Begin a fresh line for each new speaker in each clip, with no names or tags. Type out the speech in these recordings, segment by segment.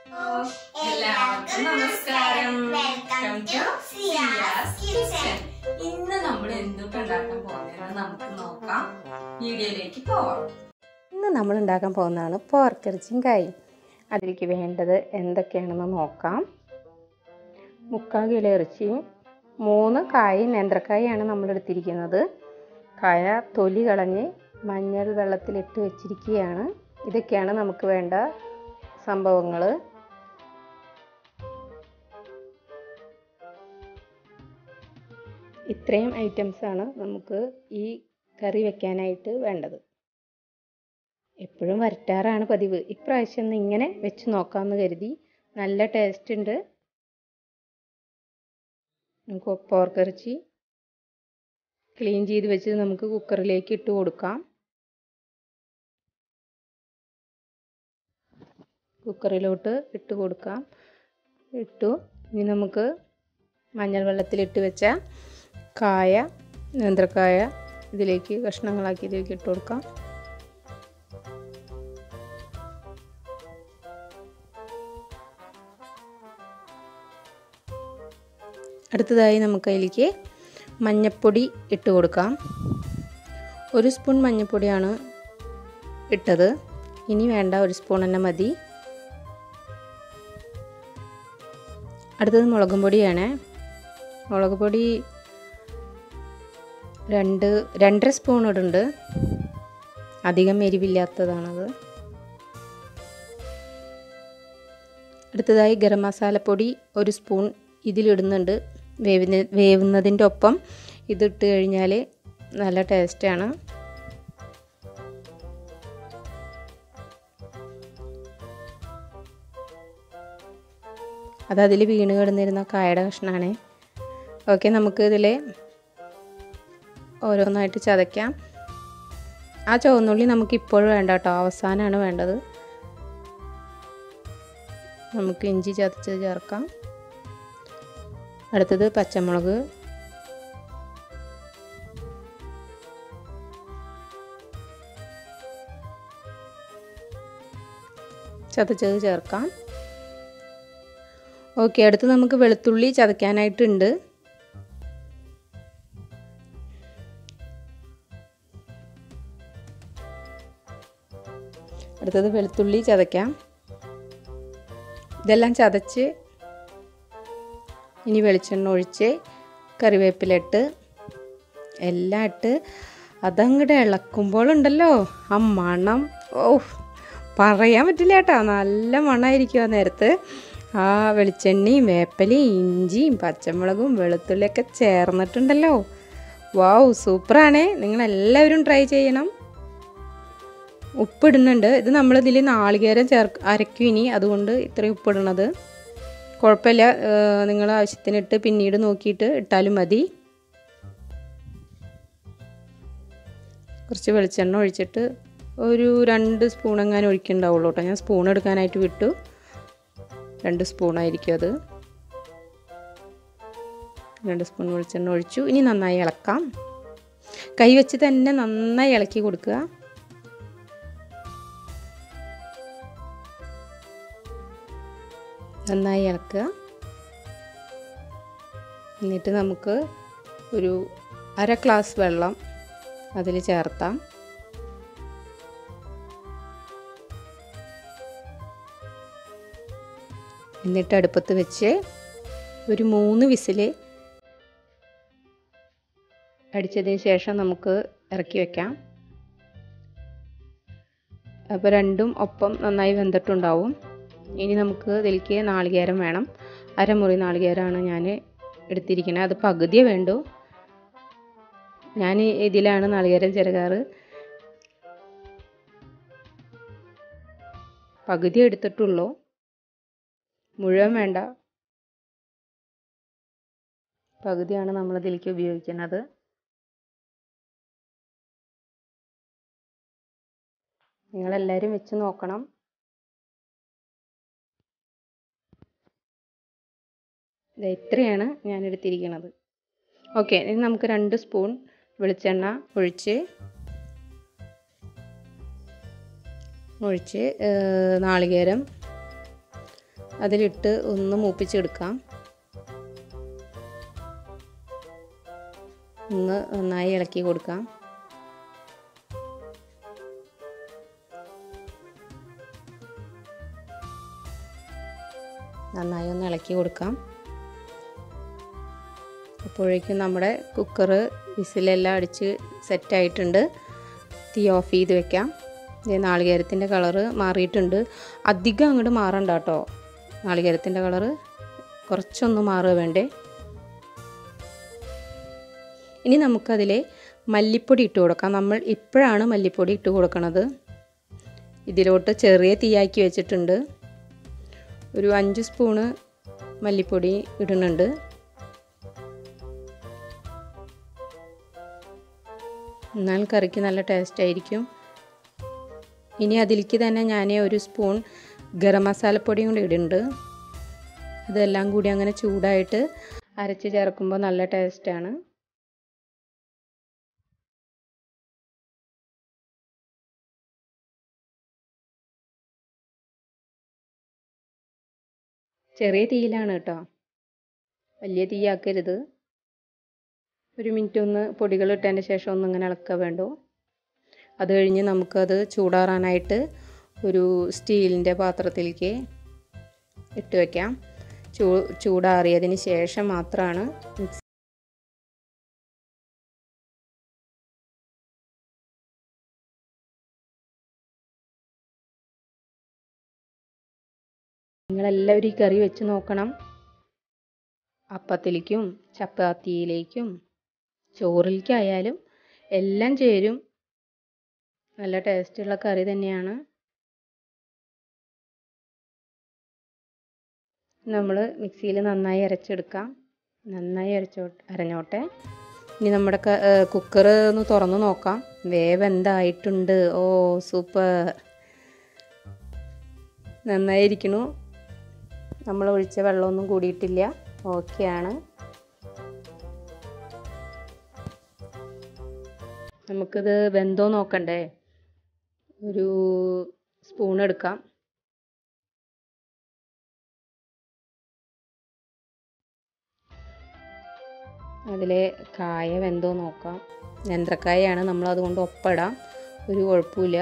എല്ലാവർക്കും നമസ്കാരം welcome to Ciaz kitchen ഇന്ന് നമ്മൾ എന്തൊക്കെ ഉണ്ടാക്കാൻ പോകുന്നതെന്ന് നമുക്ക് നോക്കാം വീഡിയോയിലേക്ക് പോവാം
ഇന്ന് നമ്മൾ ഉണ്ടാക്കാൻ പോകുന്നതാണ് പോർക്കിറച്ചിയും കായും അതിലേക്ക് വേണ്ടത് എന്തൊക്കെയാണെന്ന് നോക്കാം മുക്കാൽ കിലോ ഇറച്ചിയും മൂന്ന് കായ് നേന്ത്രക്കായാണ് നമ്മൾ എടുത്തിരിക്കുന്നത് കായ തൊലി കളഞ്ഞ് മഞ്ഞൾ വെള്ളത്തിലിട്ട് വെച്ചിരിക്കുകയാണ് ഇതൊക്കെയാണ് നമുക്ക് വേണ്ട സംഭവങ്ങൾ ഇത്രയും ഐറ്റംസാണ് നമുക്ക് ഈ കറി വെക്കാനായിട്ട് വേണ്ടത് എപ്പോഴും വരട്ടാറാണ് പതിവ് ഇപ്രാവശ്യം ഒന്ന് ഇങ്ങനെ വെച്ച് നോക്കാമെന്ന് കരുതി നല്ല ടേസ്റ്റ് ഉണ്ട് നമുക്ക് പോർക്കിറച്ചി ക്ലീൻ ചെയ്ത് വെച്ച് നമുക്ക് കുക്കറിലേക്ക് ഇട്ട് കൊടുക്കാം കുക്കറിലോട്ട് ഇട്ട് കൊടുക്കാം ഇട്ടു ഇനി നമുക്ക് മഞ്ഞൾ വെള്ളത്തിലിട്ട് വെച്ച കായ നേന്ത്രക്കായ ഇതിലേക്ക് കഷ്ണങ്ങളാക്കി ഇതിലേക്ക് ഇട്ട് കൊടുക്കാം അടുത്തതായി നമുക്ക് അതിലേക്ക് മഞ്ഞൾപ്പൊടി ഇട്ട് കൊടുക്കാം ഒരു സ്പൂൺ മഞ്ഞൾപ്പൊടിയാണ് ഇട്ടത് ഇനി വേണ്ട ഒരു സ്പൂൺ തന്നെ മതി അടുത്തത് മുളകും പൊടിയാണ് മുളക് പൊടി രണ്ട് രണ്ടര സ്പൂൺ ഇടുന്നുണ്ട് അധികം എരിവില്ലാത്തതാണത് അടുത്തതായി ഗരം മസാലപ്പൊടി ഒരു സ്പൂൺ ഇതിലിടുന്നുണ്ട് വേവുന്ന വേവുന്നതിൻ്റെ ഒപ്പം ഇതിട്ട് കഴിഞ്ഞാൽ നല്ല ടേസ്റ്റാണ് അത് അതിൽ വീണ് കിടന്നിരുന്ന കായയുടെ കഷ്ണമാണ് ഓക്കെ നമുക്ക് ഇതിൽ ഓരോന്നായിട്ട് ചതയ്ക്കാം ആ ചുവന്നുള്ളി നമുക്ക് ഇപ്പോഴും വേണ്ട കേട്ടോ അവസാനമാണ് വേണ്ടത് നമുക്ക് ഇഞ്ചി ചതച്ചത് ചേർക്കാം അടുത്തത് പച്ചമുളക് ചതച്ചത് ചേർക്കാം ഓക്കെ അടുത്ത് നമുക്ക് വെളുത്തുള്ളി ചതയ്ക്കാനായിട്ടുണ്ട് അടുത്തത് വെളുത്തുള്ളി ചതയ്ക്കാം ഇതെല്ലാം ചതച്ച് ഇനി വെളിച്ചെണ്ണ ഒഴിച്ച് കറിവേപ്പിലിട്ട് എല്ലാം ഇട്ട് അതങ്ങോട്ട് ഇളക്കുമ്പോഴുണ്ടല്ലോ ആ മണം ഓ പറയാൻ പറ്റില്ല കേട്ടോ നല്ല മണമായിരിക്കും ആ നേരത്ത് ആ വെളിച്ചെണ്ണയും വേപ്പലയും ഇഞ്ചിയും പച്ചമുളകും വെളുത്തുള്ളിയൊക്കെ ചേർന്നിട്ടുണ്ടല്ലോ വാവ് സൂപ്പറാണേ നിങ്ങളെല്ലാവരും ട്രൈ ചെയ്യണം ഉപ്പിടുന്നുണ്ട് ഇത് നമ്മളിതിൽ നാളികേരം ചേർ അരയ്ക്കും ഇനി അതുകൊണ്ട് ഇത്രയും ഉപ്പിടണത് കുഴപ്പമില്ല നിങ്ങൾ ആവശ്യത്തിനിട്ട് പിന്നീട് നോക്കിയിട്ട് ഇട്ടാലും മതി കുറച്ച് വെളിച്ചെണ്ണ ഒഴിച്ചിട്ട് ഒരു രണ്ട് സ്പൂൺ എങ്ങാനും ഒഴിക്കുന്നുണ്ടാവുള്ളൂ കേട്ടോ ഞാൻ സ്പൂൺ എടുക്കാനായിട്ട് വിട്ടു രണ്ട് സ്പൂണായിരിക്കും അത് രണ്ട് സ്പൂൺ വെളിച്ചെണ്ണ ഒഴിച്ചു ഇനി നന്നായി ഇളക്കാം കൈ വെച്ച് തന്നെ നന്നായി ഇളക്കി കൊടുക്കുക നന്നായി ഇളക്കുക എന്നിട്ട് നമുക്ക് ഒരു അര ഗ്ലാസ് വെള്ളം അതിൽ ചേർത്താം എന്നിട്ട് അടുപ്പത്ത് വെച്ച് ഒരു മൂന്ന് വിസിൽ അടിച്ചതിന് ശേഷം നമുക്ക് ഇറക്കി വെക്കാം അപ്പോൾ രണ്ടും ഒപ്പം നന്നായി വെന്തിട്ടുണ്ടാവും ഇനി നമുക്ക് ഇതിലേക്ക് നാളികേരം വേണം അരമുറി നാളികേരമാണ് ഞാൻ എടുത്തിരിക്കുന്നത് അത് പകുതിയേ വേണ്ടൂ ഞാൻ ഇതിലാണ് നാളികേരം ചിരകാറ് പകുതി എടുത്തിട്ടുള്ളൂ മുഴുവൻ വേണ്ട പകുതിയാണ് നമ്മൾ ഇതിലേക്ക് ഉപയോഗിക്കുന്നത് നിങ്ങളെല്ലാവരും വെച്ച് നോക്കണം ഇത്രയാണ് ഞാൻ എടുത്തിരിക്കുന്നത് ഓക്കെ ഇനി നമുക്ക് രണ്ട് സ്പൂൺ വെളിച്ചെണ്ണ ഒഴിച്ച് ഒഴിച്ച് നാളികേരം അതിലിട്ട് ഒന്ന് മൂപ്പിച്ചെടുക്കാം ഒന്ന് നന്നായി ഇളക്കി കൊടുക്കാം നന്നായി ഒന്ന് ഇളക്കി കൊടുക്കാം അപ്പോഴേക്കും നമ്മുടെ കുക്കർ വിസിലെല്ലാം അടിച്ച് സെറ്റായിട്ടുണ്ട് തീ ഓഫ് ചെയ്ത് വെക്കാം ഇത് നാളികേരത്തിൻ്റെ കളറ് മാറിയിട്ടുണ്ട് അധികം അങ്ങോട്ട് മാറണ്ട കേട്ടോ നാളികേരത്തിൻ്റെ കളറ് കുറച്ചൊന്ന് മാറുക വേണ്ടേ ഇനി നമുക്കതിൽ മല്ലിപ്പൊടി ഇട്ട് കൊടുക്കാം നമ്മൾ ഇപ്പോഴാണ് മല്ലിപ്പൊടി ഇട്ട് കൊടുക്കണത് ഇതിലോട്ട് ചെറിയ തീയാക്കി വെച്ചിട്ടുണ്ട് ഒരു അഞ്ച് സ്പൂണ് മല്ലിപ്പൊടി ഇടുന്നുണ്ട് എന്നാൽ കറിക്ക് നല്ല ടേസ്റ്റ് ആയിരിക്കും ഇനി അതിലേക്ക് തന്നെ ഞാൻ ഒരു സ്പൂൺ ഗരം മസാലപ്പൊടിയും കൂടി ഇടുന്നുണ്ട് അതെല്ലാം കൂടി അങ്ങനെ ചൂടായിട്ട് അരച്ച് ചേർക്കുമ്പോൾ നല്ല ടേസ്റ്റാണ് ചെറിയ തീയിലാണ് കേട്ടോ വലിയ തീയാക്കരുത് ഒരു മിനിറ്റ് ഒന്ന് പൊടികൾ ഇട്ടതിൻ്റെ ശേഷം ഒന്ന് ഇങ്ങനെ ഇളക്കുക വേണ്ടു അത് കഴിഞ്ഞ് നമുക്കത് ചൂടാറാനായിട്ട് ഒരു സ്റ്റീലിൻ്റെ പാത്രത്തിലേക്ക് ഇട്ട് വയ്ക്കാം ചൂ ചൂടാറിയതിന് ശേഷം മാത്രമാണ് മിക്സ് നിങ്ങളെല്ലാവരും ഈ കറി വെച്ച് നോക്കണം അപ്പത്തിലേക്കും ചപ്പാത്തിയിലേക്കും ചോറിലേക്കായാലും എല്ലാം ചേരും നല്ല ടേസ്റ്റുള്ള കറി തന്നെയാണ് നമ്മൾ മിക്സിയിൽ നന്നായി അരച്ചെടുക്കാം നന്നായി അരച്ചോ അരഞ്ഞോട്ടെ ഇനി നമ്മുടെ കുക്കർ ഒന്ന് തുറന്ന് നോക്കാം വേവ് എന്തായിട്ടുണ്ട് ഓ സൂപ്പർ നന്നായിരിക്കണു നമ്മൾ ഒഴിച്ച വെള്ളമൊന്നും കൂടിയിട്ടില്ല ഓക്കെയാണ് നമുക്കിത് വെന്തോ നോക്കണ്ടേ ഒരു സ്പൂൺ എടുക്കാം അതിലെ കായ വെന്തോ നോക്കാം നേന്ത്രക്കായാണ് നമ്മൾ അതുകൊണ്ട് ഒപ്പിടാം ഒരു കുഴപ്പമില്ല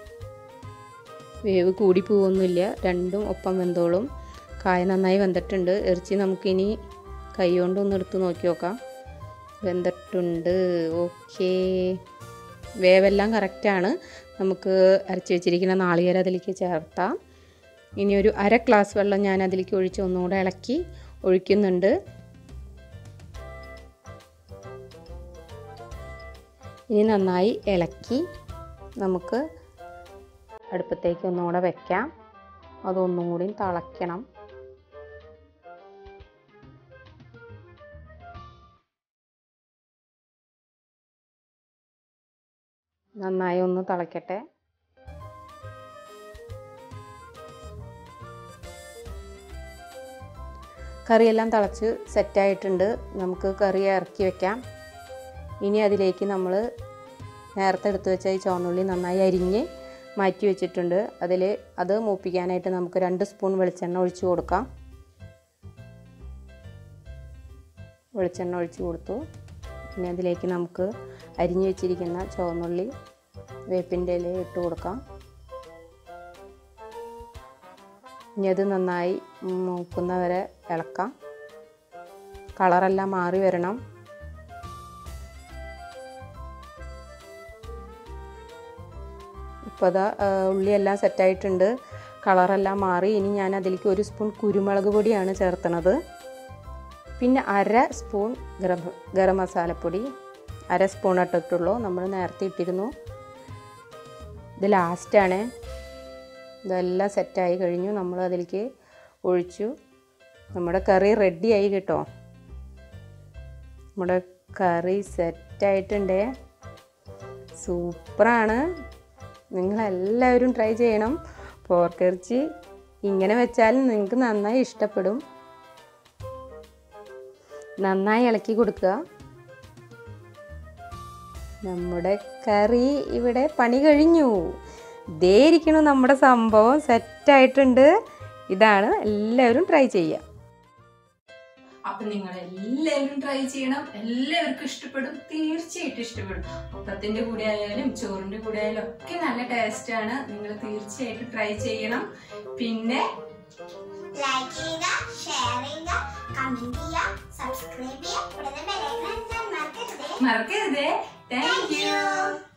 വേവ് കൂടി പോവൊന്നുമില്ല രണ്ടും ഒപ്പം വെന്തോളും കായ നന്നായി വെന്തിട്ടുണ്ട് ഇറച്ചി നമുക്കിനി കൈ കൊണ്ട് ഒന്ന് എടുത്ത് നോക്കി നോക്കാം വെന്തിട്ടുണ്ട് ഓക്കേ വേവെല്ലാം കറക്റ്റാണ് നമുക്ക് അരച്ച് വെച്ചിരിക്കുന്ന നാളികേരം അതിലേക്ക് ചേർത്താം ഇനി ഒരു അര ഗ്ലാസ് വെള്ളം ഞാൻ അതിലേക്ക് ഒഴിച്ച് ഒന്നുകൂടെ ഇളക്കി ഒഴിക്കുന്നുണ്ട് ഇനി നന്നായി ഇളക്കി നമുക്ക് അടുപ്പത്തേക്ക് ഒന്നുകൂടെ വെക്കാം അതൊന്നും കൂടി തിളയ്ക്കണം നന്നായി ഒന്ന് തിളയ്ക്കട്ടെ കറിയെല്ലാം തിളച്ച് സെറ്റായിട്ടുണ്ട് നമുക്ക് കറി ഇറക്കി വെക്കാം ഇനി അതിലേക്ക് നമ്മൾ നേരത്തെ എടുത്തു വെച്ച ഈ ചുവന്നുള്ളി നന്നായി അരിഞ്ഞ് മാറ്റി വെച്ചിട്ടുണ്ട് അതിൽ അത് മൂപ്പിക്കാനായിട്ട് നമുക്ക് രണ്ട് സ്പൂൺ വെളിച്ചെണ്ണ ഒഴിച്ച് കൊടുക്കാം വെളിച്ചെണ്ണ ഒഴിച്ച് കൊടുത്തു പിന്നെ അതിലേക്ക് നമുക്ക് അരിഞ്ഞു വെച്ചിരിക്കുന്ന ചുവന്നുള്ളി വേപ്പിൻ്റെ ഇല ഇട്ട് കൊടുക്കാം ഇനി അത് നന്നായി മൂക്കുന്നവരെ ഇളക്കാം കളറെല്ലാം മാറി വരണം ഇപ്പോൾ അതാ ഉള്ളിയെല്ലാം സെറ്റായിട്ടുണ്ട് കളറെല്ലാം മാറി ഇനി ഞാൻ അതിലേക്ക് ഒരു സ്പൂൺ കുരുമുളക് പൊടിയാണ് ചേർത്തണത് പിന്നെ അര സ്പൂൺ ഗരം ഗരം മസാലപ്പൊടി അര സ്പൂൺ ഇട്ടിട്ടുള്ളൂ നമ്മൾ നേരത്തെ ഇട്ടിരുന്നു ഇത് ലാസ്റ്റാണ് ഇതെല്ലാം സെറ്റായി കഴിഞ്ഞു നമ്മൾ അതിലേക്ക് ഒഴിച്ചു നമ്മുടെ കറി റെഡിയായി കേട്ടോ നമ്മുടെ കറി സെറ്റായിട്ടുണ്ടേ സൂപ്പറാണ് നിങ്ങളെല്ലാവരും ട്രൈ ചെയ്യണം പോർക്കിറച്ചി ഇങ്ങനെ വെച്ചാൽ നിങ്ങൾക്ക് നന്നായി ഇഷ്ടപ്പെടും നന്നായി ഇളക്കി കൊടുക്കുക നമ്മുടെ കറി ഇവിടെ പണി കഴിഞ്ഞു ഇതേ ഇരിക്കണു നമ്മുടെ സംഭവം സെറ്റായിട്ടുണ്ട് ഇതാണ് എല്ലാവരും ട്രൈ ചെയ്യുക
അപ്പൊ നിങ്ങൾ എല്ലാവരും ട്രൈ ചെയ്യണം എല്ലാവർക്കും ഇഷ്ടപ്പെടും തീർച്ചയായിട്ടും ഇഷ്ടപ്പെടും അപ്പത്തിന്റെ കൂടെ ആയാലും ചോറിന്റെ കൂടെ ആയാലും ഒക്കെ നല്ല ടേസ്റ്റ് ആണ് നിങ്ങൾ തീർച്ചയായിട്ടും ട്രൈ ചെയ്യണം പിന്നെ
ലൈക്ക് ചെയ്യുക ഷെയർ ചെയ്യുക കമന്റ് ചെയ്യുക സബ്സ്ക്രൈബ് ചെയ്യുക ഉടനെ ബെലൈക്കൺ അടിച്ചാൽ മറക്കരുതേ
മറക്കരുതേ താങ്ക് യു